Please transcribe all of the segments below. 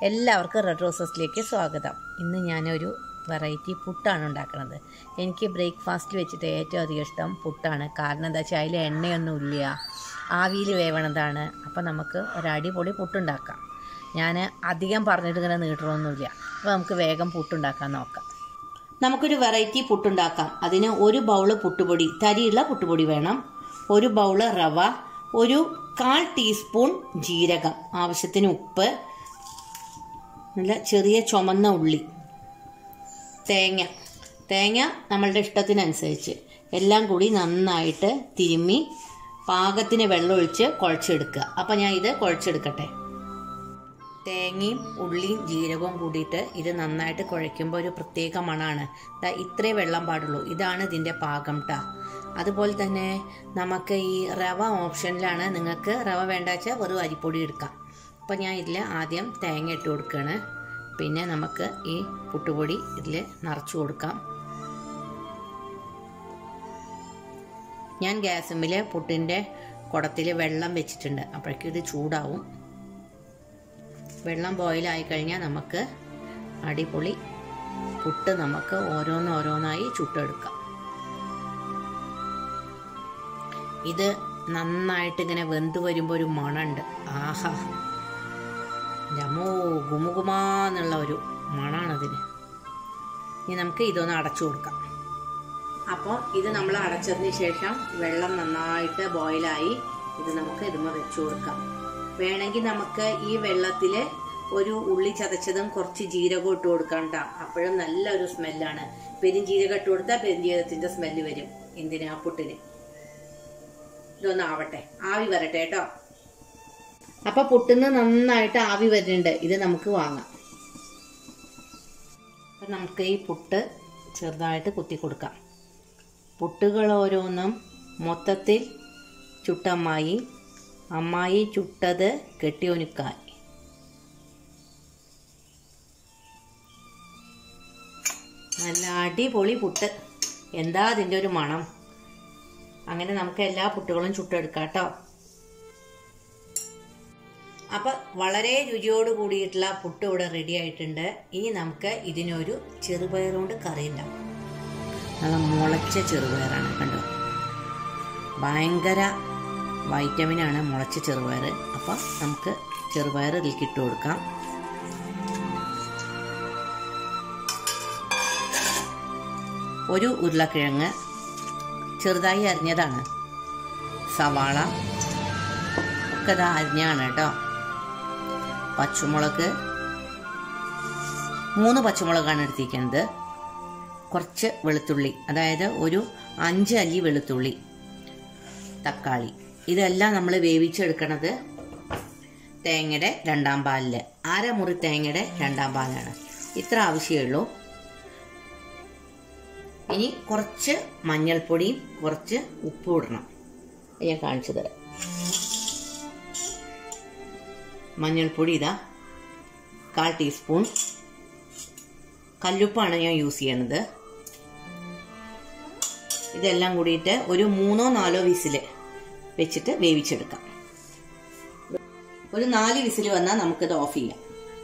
എല്ലാവർക്കും റെഡ് റോസസിലേക്ക് സ്വാഗതം ഇന്ന് ഞാനൊരു വെറൈറ്റി പുട്ടാണ് ഉണ്ടാക്കുന്നത് എനിക്ക് ബ്രേക്ക്ഫാസ്റ്റിൽ വെച്ചിട്ട് ഏറ്റവും അധികം ഇഷ്ടം പുട്ടാണ് കാരണം എന്താ വെച്ചാൽ അതിൽ എണ്ണയൊന്നുമില്ല ആവിയിൽ വേവണതാണ് അപ്പോൾ നമുക്ക് ഒരു അടിപൊളി പുട്ടുണ്ടാക്കാം ഞാൻ അധികം പറഞ്ഞിട്ട് ഇങ്ങനെ നീട്ടണമൊന്നുമില്ല അപ്പോൾ നമുക്ക് വേഗം പുട്ടുണ്ടാക്കാൻ നോക്കാം നമുക്കൊരു വെറൈറ്റി പുട്ടുണ്ടാക്കാം അതിന് ഒരു ബൗള് പുട്ടുപൊടി തരിയുള്ള പുട്ടുപൊടി വേണം ഒരു ബൗള് റവ ഒരു കാൽ ടീസ്പൂൺ ജീരകം ആവശ്യത്തിന് ഉപ്പ് നല്ല ചെറിയ ചുമന്ന ഉള്ളി തേങ്ങ തേങ്ങ നമ്മളുടെ ഇഷ്ടത്തിനനുസരിച്ച് എല്ലാം കൂടി നന്നായിട്ട് തിരുമ്മി പാകത്തിന് വെള്ളമൊഴിച്ച് കുഴച്ചെടുക്കുക അപ്പം ഞാൻ ഇത് കുഴച്ചെടുക്കട്ടെ തേങ്ങയും ഉള്ളിയും ജീരകവും കൂടിയിട്ട് ഇത് നന്നായിട്ട് കുഴയ്ക്കുമ്പോൾ ഒരു പ്രത്യേക മണമാണ് ദാ ഇത്രേ വെള്ളം പാടുള്ളൂ ഇതാണ് ഇതിൻ്റെ പാകം ട്ടാ അതുപോലെ തന്നെ നമുക്ക് ഈ റവ ഓപ്ഷനിലാണ് നിങ്ങൾക്ക് റവ വേണ്ട വെച്ചാൽ വെറും അരിപ്പൊടി എടുക്കാം അപ്പോൾ ഞാൻ ഇതിൽ ആദ്യം തേങ്ങ ഇട്ട് കൊടുക്കുകയാണ് പിന്നെ നമുക്ക് ഈ പുട്ടുപൊടി ഇതിൽ നിറച്ചു കൊടുക്കാം ഞാൻ ഗ്യാസുമ്മിൽ പുട്ടിൻ്റെ കുടത്തിൽ വെള്ളം വെച്ചിട്ടുണ്ട് അപ്പോഴേക്കും ഇത് ചൂടാവും വെള്ളം ബോയിലായി കഴിഞ്ഞാൽ നമുക്ക് അടിപൊളി പുട്ട് നമുക്ക് ഓരോന്നോരോന്നായി ചുട്ടെടുക്കാം ഇത് നന്നായിട്ട് ഇങ്ങനെ വെന്ത് വരുമ്പോൾ ഒരു മണമുണ്ട് ആഹാ രമോ ഗുമുഗുമാന്നുള്ള ഒരു മണാണതിന് ഇനി നമുക്ക് ഇതൊന്ന് അടച്ചു കൊടുക്കാം അപ്പോൾ ഇത് നമ്മൾ അടച്ചതിന് ശേഷം വെള്ളം നന്നായിട്ട് ബോയിലായി ഇത് നമുക്ക് ഇതുമ്മ വെച്ചു കൊടുക്കാം വേണമെങ്കിൽ നമുക്ക് ഈ വെള്ളത്തിൽ ഒരു ഉള്ളി ചതച്ചതും കുറച്ച് ജീരകം ഇട്ട് കൊടുക്കണ്ട അപ്പോഴും നല്ലൊരു സ്മെല്ലാണ് പെരിഞ്ജീരകം ഇട്ട് കൊടുത്താൽ പെരിഞ്ജീരകത്തിന്റെ സ്മെല്ല് വരും എന്തിനാ പുട്ടിന് ഇതൊന്ന് ആവട്ടെ ആവി വരട്ടെ കേട്ടോ അപ്പൊ പുട്ടിന്ന് നന്നായിട്ട് ആവി വരുന്നുണ്ട് ഇത് നമുക്ക് വാങ്ങാം അപ്പൊ നമുക്ക് ഈ പുട്ട് ചെറുതായിട്ട് കുത്തി കൊടുക്കാം പുട്ടുകൾ ഓരോന്നും മൊത്തത്തിൽ ചുട്ടമ്മായി അമ്മായി ചുട്ടത് കെട്ടിയൊനുക്കായി നല്ല അടിപൊളി പുട്ട് എന്താ അതിൻ്റെ ഒരു മണം അങ്ങനെ നമുക്ക് എല്ലാ പുട്ടുകളും ചുട്ടെടുക്കാം കേട്ടോ അപ്പം വളരെ രുചിയോട് കൂടിയിട്ടുള്ള പുട്ട് ഇവിടെ റെഡി ആയിട്ടുണ്ട് ഇനി നമുക്ക് ഇതിനൊരു ചെറുപയർ കൊണ്ട് കറി ഉണ്ടാക്കാം നല്ല മുളച്ച ചെറുപയറാണ് കണ്ടോ ഭയങ്കര വൈറ്റമിനാണ് മുളച്ച ചെറുപയർ അപ്പം നമുക്ക് ചെറുപയർ ഇതിലേക്ക് ഇട്ട് കൊടുക്കാം ഒരു ഉരുളക്കിഴങ്ങ് ചെറുതായി അരിഞ്ഞതാണ് സവാള ഒക്കെ ഇതാ അരിഞ്ഞാണ് കേട്ടോ പച്ചമുളക് മൂന്ന് പച്ചമുളകാണ് എടുത്തിരിക്കുന്നത് കുറച്ച് വെളുത്തുള്ളി അതായത് ഒരു അഞ്ച് അല്ലി വെളുത്തുള്ളി തക്കാളി ഇതെല്ലാം നമ്മൾ വേവിച്ചെടുക്കണത് തേങ്ങയുടെ രണ്ടാം പാലിൽ അരമുറി തേങ്ങയുടെ രണ്ടാം പാലാണ് ഇത്ര ആവശ്യമേ ഉള്ളൂ ഇനി കുറച്ച് മഞ്ഞൾപ്പൊടിയും കുറച്ച് ഉപ്പും ഇടണം ഞാൻ കാണിച്ചു തരാം മഞ്ഞൾപ്പൊടി ഇതാ കാൽ ടീസ്പൂൺ കല്ലുപ്പാണ് ഞാൻ യൂസ് ചെയ്യണത് ഇതെല്ലാം കൂടിയിട്ട് ഒരു മൂന്നോ നാലോ വിസിൽ വെച്ചിട്ട് വേവിച്ചെടുക്കാം ഒരു നാല് വിസിൽ വന്നാൽ നമുക്കിത് ഓഫ് ചെയ്യാം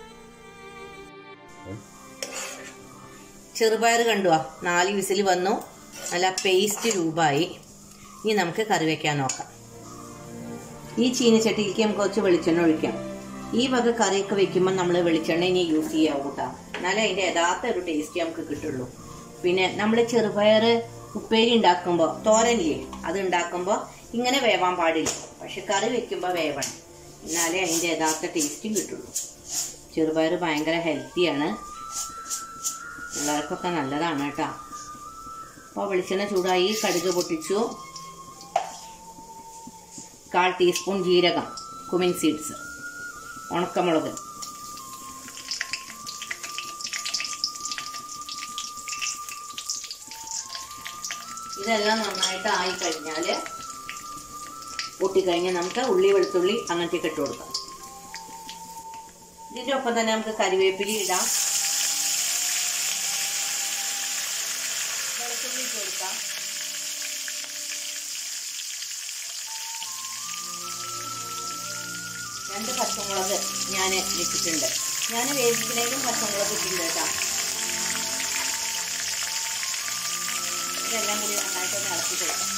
ചെറുപയർ കണ്ടുവാ നാല് വിസിൽ വന്നു നല്ല പേസ്റ്റ് രൂപമായി ഇനി നമുക്ക് കറി വെക്കാൻ നോക്കാം ഈ ചീനച്ചട്ടിയിലേക്ക് നമുക്ക് കുറച്ച് വെളിച്ചെണ്ണ ഒഴിക്കാം ഈ വക കറിയൊക്കെ വെക്കുമ്പോൾ നമ്മൾ വെളിച്ചെണ്ണ ഇനി യൂസ് ചെയ്യാവൂ കേട്ടോ എന്നാലേ അതിൻ്റെ യഥാർത്ഥ ഒരു ടേസ്റ്റ് നമുക്ക് കിട്ടുള്ളൂ പിന്നെ നമ്മൾ ചെറുപയർ ഉപ്പേരി ഉണ്ടാക്കുമ്പോൾ തോരനില്ലേ അത് ഉണ്ടാക്കുമ്പോൾ ഇങ്ങനെ വേവാൻ പാടില്ല പക്ഷെ കറി വെക്കുമ്പോൾ വേവണം എന്നാലേ അതിൻ്റെ യഥാർത്ഥ ടേസ്റ്റും കിട്ടുള്ളൂ ചെറുപയർ ഭയങ്കര ഹെൽത്തിയാണ് പിള്ളേർക്കൊക്കെ നല്ലതാണ് കേട്ടോ അപ്പോൾ വെളിച്ചെണ്ണ ചൂടായി കടുക് പൊട്ടിച്ചു കാൽ ടീസ്പൂൺ ജീരകം കുമിൻ സീഡ്സ് ഉണക്കമുളക് ഇതെല്ലാം നന്നായിട്ട് ആയി കഴിഞ്ഞാൽ പൊട്ടിക്കഴിഞ്ഞാൽ നമുക്ക് ഉള്ളി വെളുത്തുള്ളി അങ്ങനത്തെ ഇട്ട് കൊടുക്കാം ഇതിൻ്റെ ഒപ്പം തന്നെ നമുക്ക് കരിവേപ്പിലി ഇടാം വെളുത്തുള്ളി ഇട്ട് കൊടുക്കാം രണ്ട് പച്ചമുളക് ഞാൻ വെച്ചിട്ടുണ്ട് ഞാൻ വേവിക്കുന്നതിലും പച്ചമുളക് ഇട്ടിട്ടുണ്ട് കേട്ടോ ഇതെല്ലാം കൂടി നന്നായിട്ടൊന്ന് ഇളക്കി കൊടുക്കാം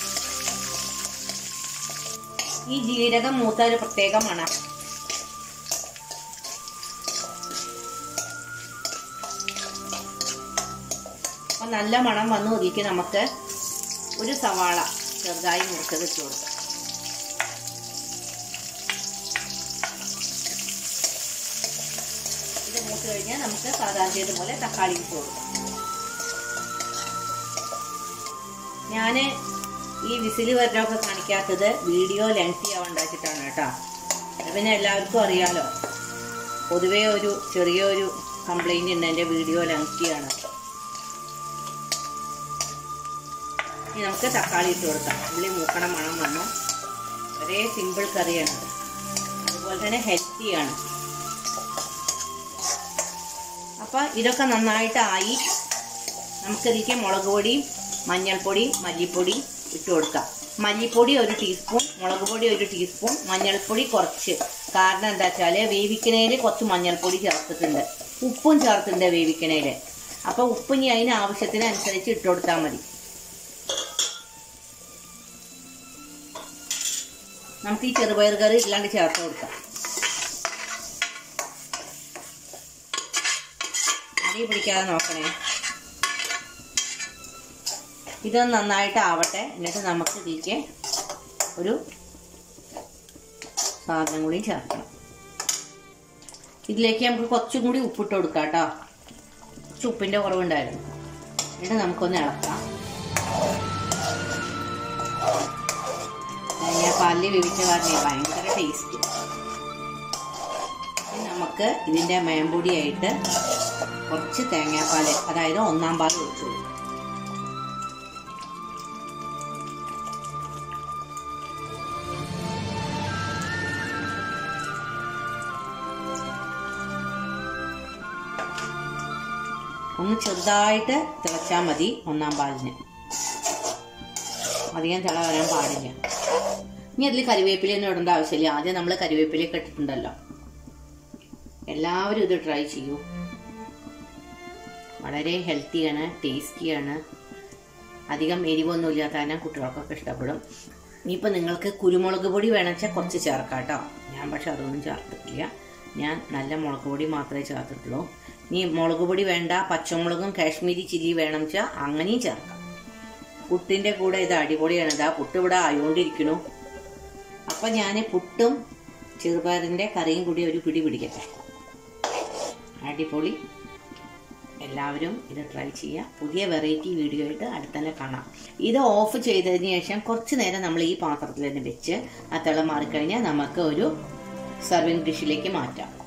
ഈ ജീരകം മൂത്ത ഒരു പ്രത്യേക മണം അപ്പൊ നല്ല മണം വന്നു ഒതുക്കി നമുക്ക് ഒരു സവാള ചെറുതായി മുറിച്ചത് ഇട്ട് കൊടുക്കാം ഇത് മൂത്ത് കഴിഞ്ഞാൽ നമുക്ക് സാധാരണ ചെയ്തതുപോലെ തക്കാളി ഇട്ട് കൊടുക്കാം ഞാൻ ഈ വിസിൽ വരലൊക്കെ കാണിക്കാത്തത് വീഡിയോ ലെങ്തി ആവണ്ടാച്ചിട്ടാണ് കേട്ടോ അത് പിന്നെ എല്ലാവർക്കും അറിയാലോ പൊതുവേ ഒരു ചെറിയൊരു കംപ്ലൈന്റ് ഉണ്ട് എൻ്റെ വീഡിയോ ലെങ്തിയാണ് ഇനി നമുക്ക് തക്കാളി ഇട്ട് കൊടുക്കാം ഉള്ളി മൂക്കണ മണം വന്നു ഒരേ സിമ്പിൾ കറിയാണ് അതുപോലെ തന്നെ ഹെൽത്തിയാണ് അപ്പം ഇതൊക്കെ നന്നായിട്ട് ആയി നമുക്കിതിലേക്ക് മുളക് പൊടി മഞ്ഞൾപ്പൊടി മല്ലിപ്പൊടി ഇട്ട് കൊടുക്കാം മല്ലിപ്പൊടി ഒരു ടീസ്പൂൺ മുളക് പൊടി ഒരു ടീസ്പൂൺ മഞ്ഞൾപ്പൊടി കുറച്ച് കാരണം എന്താ വെച്ചാൽ വേവിക്കണേൽ കുറച്ച് മഞ്ഞൾപ്പൊടി ചേർത്തിട്ടുണ്ട് ഉപ്പും ചേർത്തിട്ടുണ്ട് വേവിക്കണേൽ അപ്പോൾ ഉപ്പ് ഇനി അതിന് ആവശ്യത്തിനനുസരിച്ച് ഇട്ട് കൊടുത്താൽ മതി നമുക്ക് ഈ ചെറുപയർ കറി ഇല്ലാണ്ട് ചേർത്ത് കൊടുക്കാം അടി പിടിക്കാതെ നോക്കണേ ഇത് നന്നായിട്ട് ആവട്ടെ എന്നിട്ട് നമുക്ക് ഇതിലേക്ക് ഒരു സാധനം കൂടി ചേർക്കണം ഇതിലേക്ക് നമുക്ക് കുറച്ചും കൂടി ഉപ്പിട്ട് കൊടുക്കാം കേട്ടോ കുറച്ച് ഉപ്പിൻ്റെ കുറവുണ്ടായിരുന്നു എന്നിട്ട് നമുക്കൊന്ന് ഇളക്കാം ഞാൻ പാലിൽ വേവിച്ച കാരണം ഭയങ്കര ടേസ്റ്റ് നമുക്ക് ഇതിൻ്റെ മേമ്പൊടിയായിട്ട് കുറച്ച് തേങ്ങാപ്പാൽ അതായത് ഒന്നാം പാൽ ഒഴിച്ചു കൊടുക്കും ഒന്ന് ചെറുതായിട്ട് തിളച്ചാൽ മതി ഒന്നാം പാലിന് അധികം തിള വരാൻ പാടില്ല ഇനി അതിൽ കരിവേപ്പിലയൊന്നും ഇടേണ്ട ആവശ്യമില്ല ആദ്യം നമ്മൾ കരിവേപ്പിലയൊക്കെ ഇട്ടിട്ടുണ്ടല്ലോ എല്ലാവരും ഇത് ട്രൈ ചെയ്യൂ വളരെ ഹെൽത്തിയാണ് ടേസ്റ്റിയാണ് അധികം എരിവൊന്നും ഇല്ലാത്ത കാരണം കുട്ടികൾക്കൊക്കെ ഇഷ്ടപ്പെടും ഇനിയിപ്പോൾ നിങ്ങൾക്ക് കുരുമുളക് പൊടി വേണം വെച്ചാൽ കുറച്ച് ചേർക്കാം കേട്ടോ ഞാൻ പക്ഷെ അതൊന്നും ചേർത്തിട്ടില്ല ഞാൻ നല്ല മുളക് പൊടി മാത്രമേ ചേർത്തിട്ടുള്ളൂ ഇനി മുളക് പൊടി വേണ്ട പച്ചമുളകും കാശ്മീരി ചില്ലി വേണം വെച്ചാൽ അങ്ങനെയും ചേർക്കാം പുട്ടിൻ്റെ കൂടെ ഇത് അടിപൊളിയാണ് ഇതാ പുട്ട് ഇവിടെ ആയോണ്ടിരിക്കണു അപ്പം ഞാൻ പുട്ടും ചെറുപയറിൻ്റെ കറിയും കൂടി ഒരു പിടി പിടിക്കട്ടെ അടിപൊളി എല്ലാവരും ഇത് ട്രൈ ചെയ്യുക പുതിയ വെറൈറ്റി വീഡിയോ ആയിട്ട് അടുത്തന്നെ കാണാം ഇത് ഓഫ് ചെയ്തതിന് ശേഷം കുറച്ച് നേരം നമ്മൾ ഈ പാത്രത്തിൽ തന്നെ വെച്ച് ആ തിള മാറിക്കഴിഞ്ഞാൽ നമുക്ക് ഒരു സർവിങ് ഡിഷിലേക്ക് മാറ്റാം